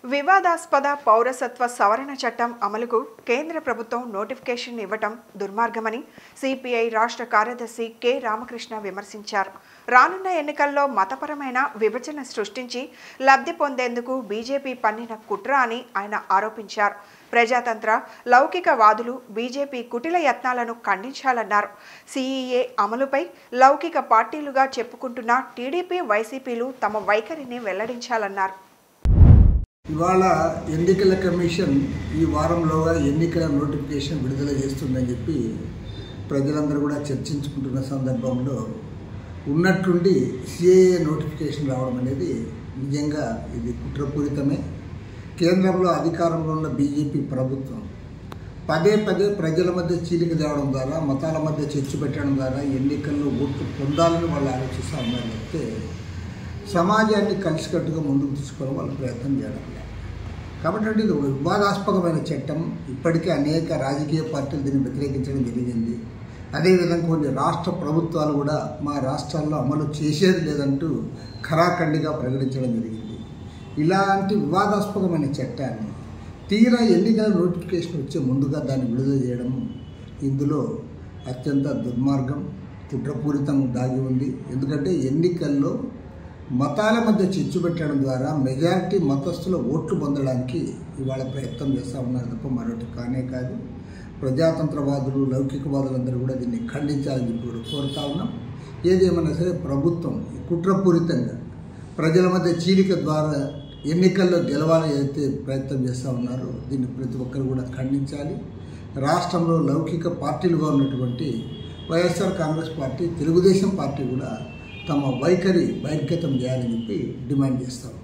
వివాదాస్పద పౌరసత్వ సవరణ చట్టం అమలుకు కేంద్ర ప్రభుత్వం నోటిఫికేషన్ ఇవ్వటం దుర్మార్గమని సిపిఐ రాష్ట్ర కార్యదర్శి కె రామకృష్ణ విమర్శించారు రానున్న ఎన్నికల్లో మతపరమైన విభజన సృష్టించి లబ్ధి పొందేందుకు బీజేపీ పన్నిన కుట్ర అని ఆయన ఆరోపించారు ప్రజాతంత్ర లౌకికవాదులు బీజేపీ కుటిల యత్నాలను ఖండించాలన్నారు సీఈఏ అమలుపై లౌకిక పార్టీలుగా చెప్పుకుంటున్న టీడీపీ వైసీపీలు తమ వైఖరిని వెల్లడించాలన్నారు ఇవాళ ఎన్నికల కమిషన్ ఈ వారంలోగా ఎన్నికల నోటిఫికేషన్ విడుదల చేస్తుందని చెప్పి ప్రజలందరూ కూడా చర్చించుకుంటున్న సందర్భంలో ఉన్నట్టుండి సిఏఏ నోటిఫికేషన్ రావడం అనేది నిజంగా ఇది కుట్రపూరితమే కేంద్రంలో అధికారంలో ఉన్న బీజేపీ ప్రభుత్వం పదే పదే ప్రజల మధ్య చీలిక తేవడం ద్వారా మతాల మధ్య చర్చ పెట్టడం ద్వారా ఎన్నికల్లో ఓట్లు పొందాలని వాళ్ళు ఆలోచిస్తూ ఉన్నారు తప్పితే సమాజాన్ని కలిసికట్టుగా ముందుకు తీసుకోవడం వాళ్ళు ప్రయత్నం చేయడం లేదు కాబట్టి అంటే ఇది ఒక వివాదాస్పదమైన చట్టం ఇప్పటికే అనేక రాజకీయ పార్టీలు దీన్ని వ్యతిరేకించడం జరిగింది అదేవిధంగా కొన్ని రాష్ట్ర ప్రభుత్వాలు కూడా మా రాష్ట్రాల్లో అమలు చేసేది లేదంటూ ఖరాఖండిగా ప్రకటించడం జరిగింది ఇలాంటి వివాదాస్పదమైన చట్టాన్ని తీరా ఎన్నికల నోటిఫికేషన్ వచ్చే ముందుగా దాన్ని విడుదల చేయడం ఇందులో అత్యంత దుర్మార్గం కుట్రపూరితం దాగి ఉంది ఎందుకంటే ఎన్నికల్లో మతాల మధ్య చిచ్చు పెట్టడం ద్వారా మెజారిటీ మతస్థుల ఓట్లు పొందడానికి ఇవాళ ప్రయత్నం చేస్తూ ఉన్నారు తప్ప మరొకటి కానే కాదు ప్రజాతంత్రవాదులు లౌకికవాదులందరూ కూడా దీన్ని ఖండించాలని చెప్పి కూడా కోరుతా ఉన్నాం ఏదేమన్నా సరే ప్రభుత్వం కుట్రపూరితంగా ప్రజల మధ్య చీలిక ద్వారా ఎన్నికల్లో గెలవాలని ఏదైతే ప్రయత్నం చేస్తూ ఉన్నారో దీన్ని ప్రతి ఒక్కరు కూడా ఖండించాలి రాష్ట్రంలో లౌకిక పార్టీలుగా ఉన్నటువంటి వైఎస్ఆర్ కాంగ్రెస్ పార్టీ తెలుగుదేశం పార్టీ కూడా తమ వైఖరి బహిర్గతం చేయాలని చెప్పి డిమాండ్ చేస్తాం